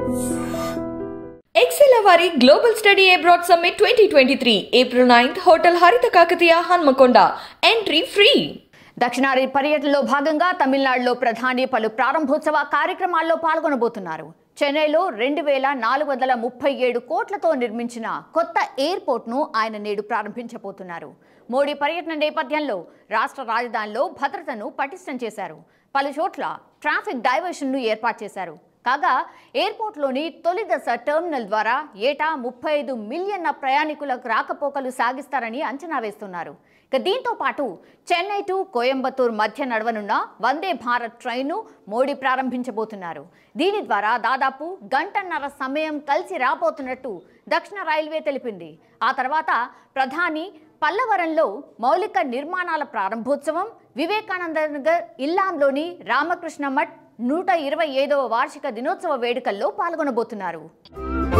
XL వారి global study abroad summit twenty twenty three April ninth hotel Haritha Kakatiya Hanamkonda entry free దక్షిణాది పర్యటనలో భాగంగా తమిళనాడులో ప్రధాని పలు ప్రారంభోత్సవ కార్యక్రమాల్లో పాల్గొనబోతున్నారు చెన్నైలో రెండు వేల నాలుగు వందల ముప్పై ఏడు కోట్లతో నిర్మించిన కొత్త ఎయిర్పోర్ట్ను ఆయన నేడు ప్రారంభించబోతున్నారు మోడీ పర్యటన నేపథ్యంలో రాష్ట్ర రాజధానిలో భద్రతను పటిష్టం చేశారు పలు చోట్ల ట్రాఫిక్ డైవర్షన్ను ఏర్పాటు చేశారు కాగా ఎయిర్పోర్ట్లోని తొలి దశ టెర్మినల్ ద్వారా ఏటా ముప్పై ఐదు మిలియన్ల ప్రయాణికులకు రాకపోకలు సాగిస్తారని అంచనా వేస్తున్నారు ఇక దీంతో పాటు చెన్నై టు కోయంబత్తూర్ మధ్య నడవనున్న వందే భారత్ ట్రైన్ను మోడీ ప్రారంభించబోతున్నారు దీని ద్వారా దాదాపు గంటన్నర సమయం కలిసి రాబోతున్నట్టు దక్షిణ రైల్వే తెలిపింది ఆ తర్వాత ప్రధాని పల్లవరంలో మౌలిక నిర్మాణాల ప్రారంభోత్సవం వివేకానంద నగర్ ఇల్లాంలోని రామకృష్ణ మఠ్ నూట ఇరవై ఐదవ వార్షిక దినోత్సవ వేడుకల్లో పాల్గొనబోతున్నారు